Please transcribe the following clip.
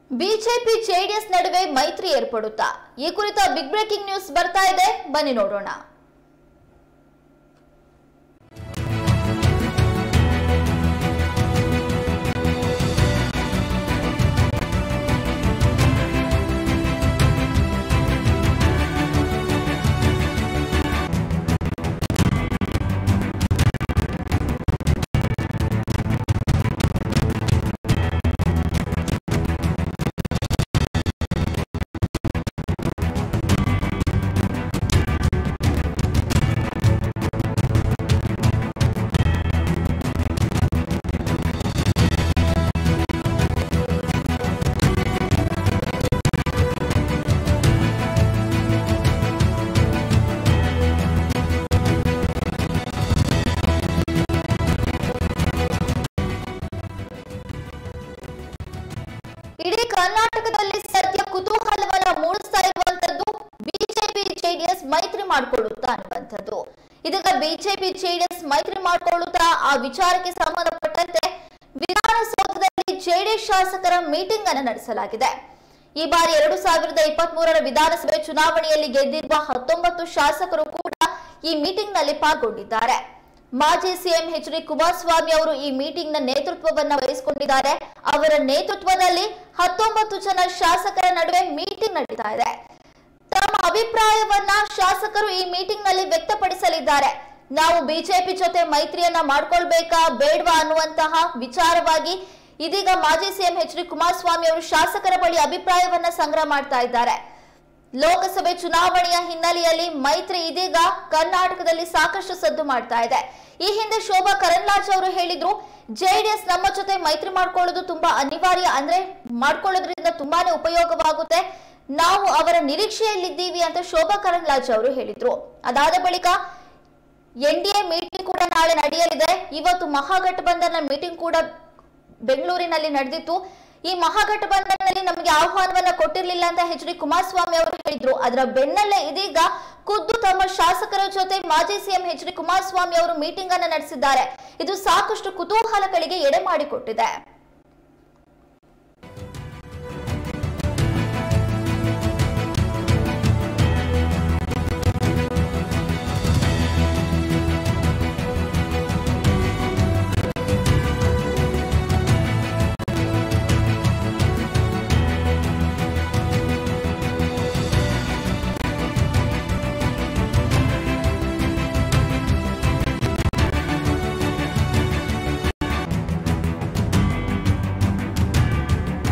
BJP JDS ನಡುವೆ ಮೈತ್ರಿ ಏರ್ಪಡುತ್ತಾ ಈ ಕುರಿತ ಬಿಗ್ ಬ್ರೇಕಿಂಗ್ ನ್ಯೂಸ್ ಬರ್ತಾ ಇದೆ ಬನ್ನಿ ನೋಡೋಣ ಇಡೀ ಕರ್ನಾಟಕದಲ್ಲಿ ಸದ್ಯ ಕುತೂಹಲವನ್ನ ಮೂಡಿಸ್ತಾ ಇರುವಂತದ್ದು ಬಿಜೆಪಿ ಜೆಡಿಎಸ್ ಮೈತ್ರಿ ಮಾಡಿಕೊಳ್ಳುತ್ತಾ ಅನ್ನುವಂಥದ್ದು ಇದೀಗ ಬಿಜೆಪಿ ಜೆಡಿಎಸ್ ಮೈತ್ರಿ ಮಾಡಿಕೊಳ್ಳುತ್ತಾ ಆ ವಿಚಾರಕ್ಕೆ ಸಂಬಂಧಪಟ್ಟಂತೆ ವಿಧಾನಸೌಧದಲ್ಲಿ ಜೆಡಿಎಸ್ ಶಾಸಕರ ಮೀಟಿಂಗ್ ಅನ್ನು ನಡೆಸಲಾಗಿದೆ ಈ ಬಾರಿ ಎರಡು ಸಾವಿರದ ಇಪ್ಪತ್ತ್ ಮೂರರ ವಿಧಾನಸಭೆ ಚುನಾವಣೆಯಲ್ಲಿ ಗೆದ್ದಿರುವ ಹತ್ತೊಂಬತ್ತು ಶಾಸಕರು ಕೂಡ ಈ ಮೀಟಿಂಗ್ ನಲ್ಲಿ ಪಾಲ್ಗೊಂಡಿದ್ದಾರೆ ಮಾಜಿ ಸಿಎಂ ಎಚ್ ಡಿ ಕುಮಾರಸ್ವಾಮಿ ಅವರು ಈ ಮೀಟಿಂಗ್ ನ ನೇತೃತ್ವವನ್ನ ವಹಿಸಿಕೊಂಡಿದ್ದಾರೆ ಅವರ ನೇತೃತ್ವದಲ್ಲಿ ಹತ್ತೊಂಬತ್ತು ಜನ ಶಾಸಕರ ನಡುವೆ ಮೀಟಿಂಗ್ ನಡೀತಾ ಇದೆ ತಮ್ಮ ಅಭಿಪ್ರಾಯವನ್ನ ಶಾಸಕರು ಈ ಮೀಟಿಂಗ್ ನಲ್ಲಿ ವ್ಯಕ್ತಪಡಿಸಲಿದ್ದಾರೆ ನಾವು ಬಿಜೆಪಿ ಜೊತೆ ಮೈತ್ರಿಯನ್ನ ಮಾಡ್ಕೊಳ್ಬೇಕಾ ಬೇಡ್ವಾ ಅನ್ನುವಂತಹ ವಿಚಾರವಾಗಿ ಇದೀಗ ಮಾಜಿ ಸಿಎಂ ಎಚ್ ಡಿ ಕುಮಾರಸ್ವಾಮಿ ಅವರು ಶಾಸಕರ ಬಳಿ ಅಭಿಪ್ರಾಯವನ್ನ ಸಂಗ್ರಹ ಮಾಡ್ತಾ ಇದ್ದಾರೆ ಲೋಕಸಭೆ ಚುನಾವಣೆಯ ಹಿನ್ನೆಲೆಯಲ್ಲಿ ಮೈತ್ರಿ ಇದೀಗ ಕರ್ನಾಟಕದಲ್ಲಿ ಸಾಕಷ್ಟು ಸದ್ದು ಮಾಡ್ತಾ ಇದೆ ಈ ಹಿಂದೆ ಶೋಭಾ ಕರಂದ್ಲಾಜೆ ಅವರು ಹೇಳಿದ್ರು ಜೆಡಿಎಸ್ ನಮ್ಮ ಜೊತೆ ಮೈತ್ರಿ ಮಾಡ್ಕೊಳ್ಳೋದು ತುಂಬಾ ಅನಿವಾರ್ಯ ಅಂದ್ರೆ ಮಾಡ್ಕೊಳ್ಳೋದ್ರಿಂದ ತುಂಬಾನೇ ಉಪಯೋಗವಾಗುತ್ತೆ ನಾವು ಅವರ ನಿರೀಕ್ಷೆಯಲ್ಲಿದ್ದೀವಿ ಅಂತ ಶೋಭಾ ಕರಂದ್ಲಾಜೆ ಅವರು ಹೇಳಿದ್ರು ಅದಾದ ಬಳಿಕ ಎನ್ ಡಿ ಎ ಮೀಟಿಂಗ್ ಕೂಡ ನಾಳೆ ನಡೆಯಲಿದೆ ಇವತ್ತು ಮಹಾಗಠಬಂಧನ ಮೀಟಿಂಗ್ ಕೂಡ ಬೆಂಗಳೂರಿನಲ್ಲಿ ನಡೆದಿತ್ತು ಈ ಮಹಾಗಠಬಂಧನಲ್ಲಿ ನಮಗೆ ಆಹ್ವಾನವನ್ನ ಕೊಟ್ಟಿರಲಿಲ್ಲ ಅಂತ ಎಚ್ ಡಿ ಕುಮಾರಸ್ವಾಮಿ ಅವರು ಹೇಳಿದ್ರು ಅದರ ಬೆನ್ನಲ್ಲೇ ಇದೀಗ ಖುದ್ದು ತಮ್ಮ ಶಾಸಕರ ಜೊತೆ ಮಾಜಿ ಸಿಎಂ ಎಚ್ ಡಿ ಕುಮಾರಸ್ವಾಮಿ ಅವರು ಮೀಟಿಂಗ್ ಅನ್ನ ನಡೆಸಿದ್ದಾರೆ ಇದು ಸಾಕಷ್ಟು ಕುತೂಹಲಗಳಿಗೆ ಎಡೆ ಮಾಡಿಕೊಟ್ಟಿದೆ